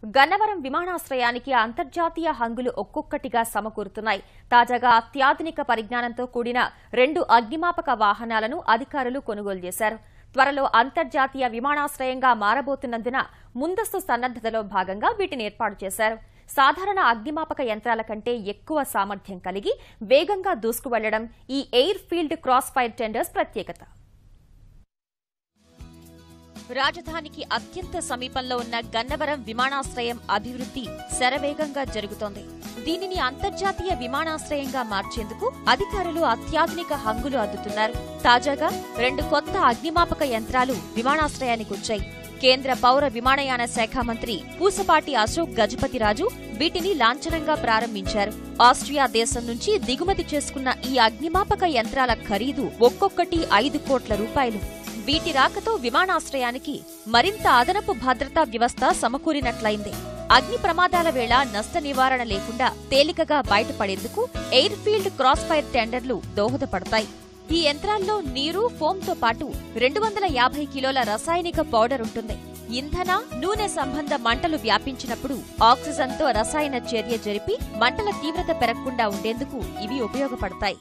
గన్నవరం విమానాశ్రయానికి అంతర్జాతీయ హంగులు ఒక్కొక్కటిగా సమకూరుతున్నాయి తాజాగా అత్యాధునిక పరిజ్ఞానంతో కూడిన రెండు అగ్నిమాపక వాహనాలను అధికారులు కొనుగోలు చేశారు త్వరలో అంతర్జాతీయ విమానాశ్రయంగా మారబోతున్నందున ముందస్తు సన్నద్దతలో భాగంగా వీటిని ఏర్పాటు చేశారు సాధారణ అగ్నిమాపక యంత్రాల కంటే ఎక్కువ సామర్థ్యం కలిగి వేగంగా దూసుకువెళ్లడం ఈ air field cross fire tenders ప్రత్యేకత రాజధానికి అత్యంత సమీపంలో ఉన్న గన్నవరం విమానాశ్రయం అభివృద్ధి శరవేగంగా జరుగుతోంది దీనిని అంతర్జాతీయ విమానాశ్రయంగా మార్చేందుకు అధికారులు అత్యాధునిక హంగులు అద్దుతున్నారు తాజాగా రెండు కొత్త అగ్నిమాపక యంత్రాలు విమానాశ్రయానికి వచ్చాయి కేంద్ర పౌర విమానయాన శాఖ మంత్రి పూసపాటి అశోక్ గజపతిరాజు వీటిని లాంఛనంగా ప్రారంభించారు ఆస్ట్రియా దేశం నుంచి దిగుమతి చేసుకున్న ఈ అగ్నిమాపక యంత్రాల ఖరీదు ఒక్కొక్కటి ఐదు కోట్ల రూపాయలు వీటి రాకతో విమానాశ్రయానికి మరింత అదనపు భద్రతా వ్యవస్థ సమకూరినట్లయింది అగ్ని ప్రమాదాల వేళ నష్ట నివారణ లేకుండా తేలికగా బయటపడేందుకు ఎయిర్ ఫీల్డ్ క్రాస్ ఫైర్ టెండర్లు దోహదపడతాయి ఈ యంత్రాల్లో నీరు ఫోమ్తో పాటు రెండు వందల యాభై కిలోల రసాయనిక పౌడర్ ఉంటుంది ఇంధన నూనె సంబంధ మంటలు వ్యాపించినప్పుడు ఆక్సిజన్తో రసాయన చర్య జరిపి మంటల తీవ్రత పెరగకుండా ఉండేందుకు ఇవి ఉపయోగపడతాయి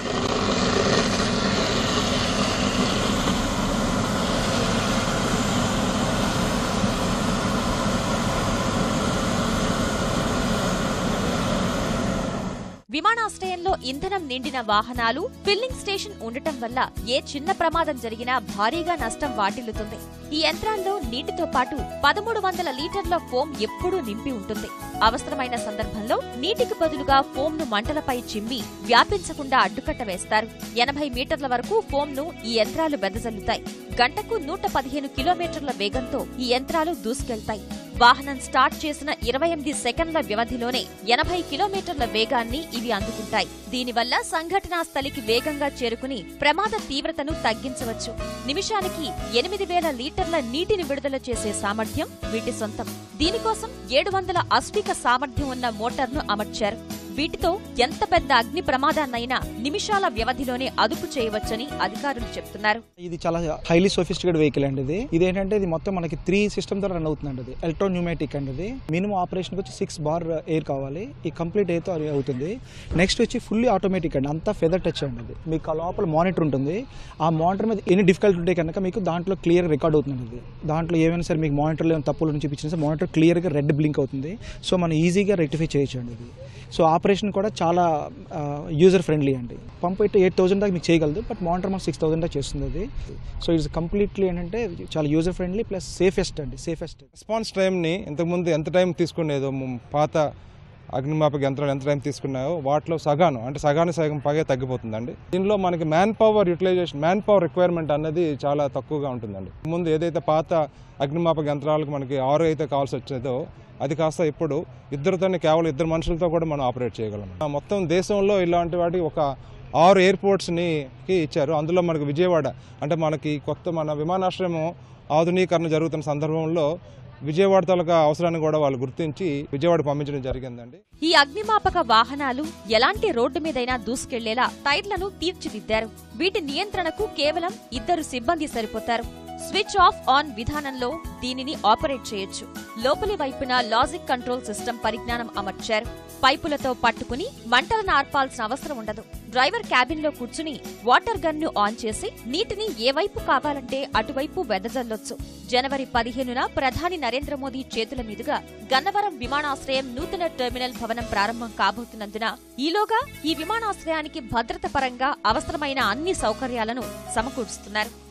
విమానాశ్రయంలో ఇంధనం నిండిన వాహనాలు ఫిల్లింగ్ స్టేషన్ ఉండటం వల్ల ఏ చిన్న ప్రమాదం జరిగినా భారీగా నష్టం వాటిల్లుతుంది ఈ యంత్రాల్లో నీటితో పాటు పదమూడు వందల లీటర్ల ఫోమ్ ఎప్పుడూ నింపి ఉంటుంది అవసరమైన సందర్భంలో నీటికి బదులుగా ఫోమ్ ను మంటలపై చిమ్మి వ్యాపించకుండా అడ్డుకట్ట వేస్తారు ఎనభై మీటర్ల వరకు ఫోమ్ ను ఈ యంత్రాలు వెదజల్లుతాయి గంటకు నూట పదిహేను కిలోమీటర్ల వేగంతో ఈ యంత్రాలు దూసుకెళ్తాయి వాహనం స్టార్ట్ చేసిన ఇరవై ఎనిమిది సెకండ్ల వ్యవధిలోనే ఎనభై కిలోమీటర్ల వేగాన్ని ఇవి అందుకుంటాయి దీనివల్ల సంఘటనా స్థలికి వేగంగా చేరుకుని ప్రమాద తీవ్రతను తగ్గించవచ్చు నిమిషానికి ఎనిమిది వేల లీటర్ల నీటిని విడుదల చేసే సామర్థ్యం వీటి సొంతం దీనికోసం ఏడు వందల అశ్విక సామర్థ్యం ఉన్న మోటార్ను అమర్చారు వీటితో ఎంత పెద్ద అగ్ని ప్రమాదాన్నైనా నిమిషాల వ్యవధిలోనే అదుపు చేయవచ్చని అధికారులు చెప్తున్నారు ఇది చాలా హైలీ సోఫిస్టికేట్ వెహికల్ అండి ఇది ఇదేంటంటే ఇది మొత్తం మనకి త్రీ సిస్టమ్ ద్వారా రన్ అవుతుందండి ఇది ఎలక్ట్రో న్యూమేటిక్ అండి ఇది మినిమం ఆపరేషన్ వచ్చి సిక్స్ బార్ ఎయిర్ కావాలి ఈ కంప్లీట్ ఎయిర్తో అది అవుతుంది నెక్స్ట్ వచ్చి ఫుల్లీ ఆటోమేటిక్ అండి అంతా ఫెదర్ టచ్ అండి ఇది మీకు ఆ లోపల మానిటర్ ఉంటుంది ఆ మానిటర్ మీద ఎన్ని డిఫికల్టీ ఉంటే కనుక మీకు దాంట్లో క్లియర్ రికార్డ్ అవుతుంది ఇది దాంట్లో ఏమైనా సరే మీకు మానిటర్లో ఏమైనా తప్పులు నుంచి చూపించినా సరే మానిటర్ క్లియర్గా రెడ్ బ్లింక్ అవుతుంది సో మనం ఈజీగా రెక్టిఫై చేయొచ్చు అండి ఇది సో ఆపరేషన్ కూడా చాలా యూజర్ ఫ్రెండ్లీ అండి పంప్ అయితే ఎయిట్ థౌసండ్ దాకా మీకు చేయగలదు బట్ మానిటర్ మనకు సిక్స్ థౌసండ్ దాకా చేస్తుంది అది సో ఇట్స్ కంప్లీట్లీ ఏంటంటే చాలా యూజర్ ఫ్రెండ్లీ ప్లస్ సేఫెస్ట్ అండి సేఫెస్ట్ రెస్పాన్స్ టైంని ఇంతకుముందు ఎంత టైం తీసుకునేదో ము- పాత అగ్నిమాపక యంత్రాలు ఎంత టైం తీసుకున్నాయో వాటిలో సగాను అంటే సగానికి సగం పగే తగ్గిపోతుందండి దీనిలో మనకి man power utilisation man power requirement అన్నది చాలా తక్కువగా ఉంటుందండి ముందు ఏదైతే పాత అగ్నిమాపక యంత్రాలకు మనకి ఆరు అయితే కావాల్సి వచ్చేదో అది కాస్త ఇప్పుడు ఇద్దరితోనే కేవలం ఇద్దరు మనుషులతో కూడా మనం ఆపరేట్ చేయగలం ఆ మొత్తం దేశంలో ఇలాంటి వాటి ఒక ఆరు ఎయిర్పోర్ట్స్ని కి ఇచ్చారు అందులో మనకి విజయవాడ అంటే మనకి కొత్త మన విమానాశ్రయం ఆధునీకరణ జరుగుతున్న సందర్భంలో విజయవాడ తాలూకా అవసరాన్ని కూడా వాళ్ళు గుర్తించి విజయవాడ పంపించడం జరిగిందండి ఈ అగ్నిమాపక వాహనాలు ఎలాంటి రోడ్డు మీదైనా దూసుకెళ్లేలా టైర్లను తీర్చిదిద్దారు వీటి నియంత్రణకు కేవలం ఇద్దరు సిబ్బంది సరిపోతారు స్విచ్ ఆఫ్ ఆన్ విధానంలో దీనిని ఆపరేట్ చేయొచ్చు లోపలి వైపున లాజిక్ కంట్రోల్ సిస్టమ్ పరిజ్ఞానం అమర్చారు పైపులతో పట్టుకుని మంటలను ఆర్పాల్సిన అవసరం ఉండదు డ్రైవర్ క్యాబిన్ లో కూర్చుని వాటర్ గన్ ను ఆన్ చేసి నీటిని ఏ వైపు కావాలంటే అటువైపు వెదజల్లొచ్చు జనవరి పదిహేనున ప్రధాని నరేంద్ర మోదీ చేతుల మీదుగా గన్నవరం విమానాశ్రయం నూతన టెర్మినల్ భవనం ప్రారంభం కాబోతున్నందున ఈలోగా ఈ విమానాశ్రయానికి భద్రత పరంగా అవసరమైన అన్ని సౌకర్యాలను సమకూరుస్తున్నారు